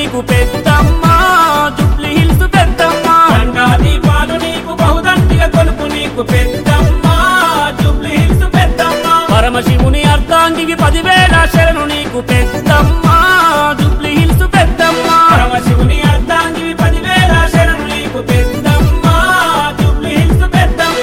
నీకు పెద్దమ్మ Jubilee hills పెద్దమ్మ గంగా దీపాలు నీకు బహుదండిగా కొలుపు నీకు పెద్దమ్మ జూబ్లీ హిల్స్ పెద్దమ్మ పరమశివుని అర్ధాంగికి పదివేల శరణు నీకు పెద్దమ్మ జుబ్లీ హిల్స్ పెద్దమ్మ పరమశివుని అర్ధాంగివి పదివేల శరణు నీకు పెద్దమ్మ జూబ్లీ హిల్స్ పెద్దమ్మ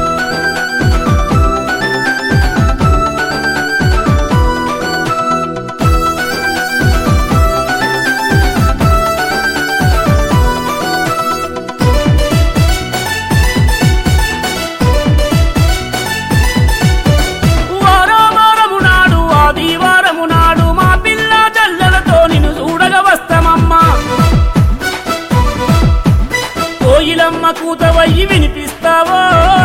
వారావారము నాడు ఆదివారము నాడు మా పిల్ల జల్లలతో నిన్ను చూడగ వస్తామమ్మా కోయిలమ్మ కూతవయ్యి వినిపిస్తావో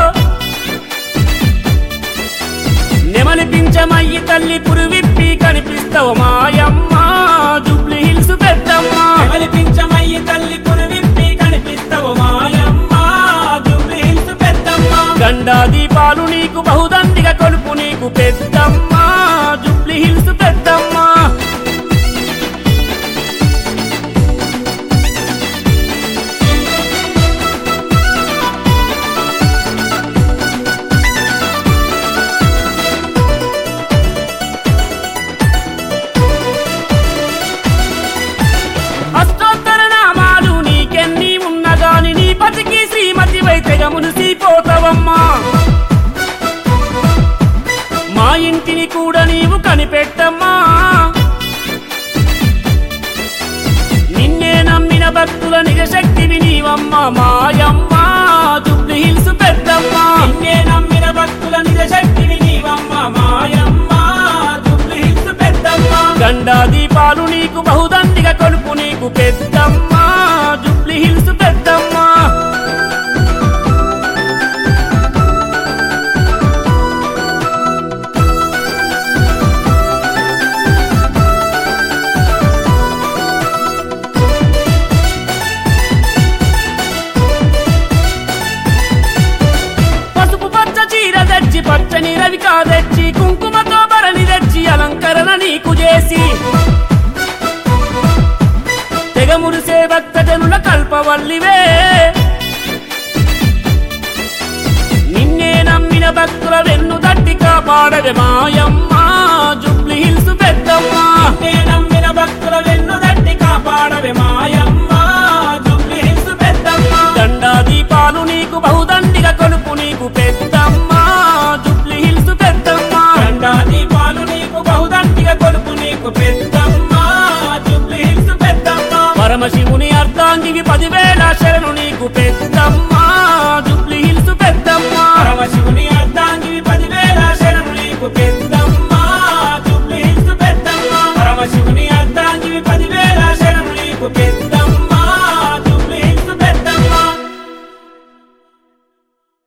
నెమలిపించమయ్యి తల్లి పురువిప్పి కనిపిస్తావు మాయమ్మ జుబ్లీ హిల్స్ పెద్దమ్మ కమలిపించమయ్యి తల్లి కురువిప్పి కనిపిస్తావు మాయమ్మ జూబ్లీ హిల్స్ పెద్దమ్మ గండా దీపాలు నీకు బహుదండిగా కొలుపు నీకు పెద్దమ్మ జుబ్లీ హిల్స్ పెద్దమ్మ అష్టోత్తర నామాలు నీకెన్ని ఉన్నగాని నీ పతికి శ్రీమతి వైద్యగమును సీపోతావమ్మా మా ఇంటిని కూడా నీవు కనిపెట్టమ్మా నిన్నే నమ్మిన భక్తుల నిజశక్తివి నీవమ్మ మాయమ్మ జుబ్లీ హిల్స్ పెద్దమ్మ నిన్నే నమ్మిన భక్తుల నిజ శక్తివి నీవమ్మ మాయమ్మ జూబ్లీ హిల్స్ పెద్దమ్మ గండా దీపాలు నీకు బహుదండిగా కొలుపు నీకు పెద్దమ్మ జుబ్లీ హిల్స్ పెద్దమ్మ పసుపు పచ్చ చీర తెచ్చి పచ్చని రవికా తెచ్చి కుంకుమతో బరని తెచ్చి అలంకరణ నీకు చేసి తెగ మురిసే భక్త జనుల కల్పవల్లివే నిన్నే నమ్మిన భక్తుల వెన్ను తట్టి కాపాడవే మాయమ్మ జుబ్లీ హిల్స్ పెద్దమ్మ నిన్నే నమ్మిన భక్తుల వెన్ను తట్టి కాపాడవే మాయమ్మ జూబ్లీ హిల్స్ పెద్దమ్మ దండా దీపాలు నీకు బహుదండిగా కొలుపు నీకు పెద్దమ్మ జుబ్లీ హిల్స్ పెద్దమ్మ గంగా దీపాలు నీకు బహుదండిగా కొలుపు నీకు పెద్దమ్మ జూబ్లీ హిల్స్ పెద్దమ్మ పరమశివుని అర్ధాంగికి పదివేల శరణు నీకు పెద్దమ్మ జుబ్లీ హిల్స్ పెద్దమ్మ పరమశివుని అర్ధాంగివి పదివేల శరణు నీకు పెద్దమ్మ జూబ్లీ హిల్స్ పెద్దమ్మ పరమశివుని అర్ధాంగివి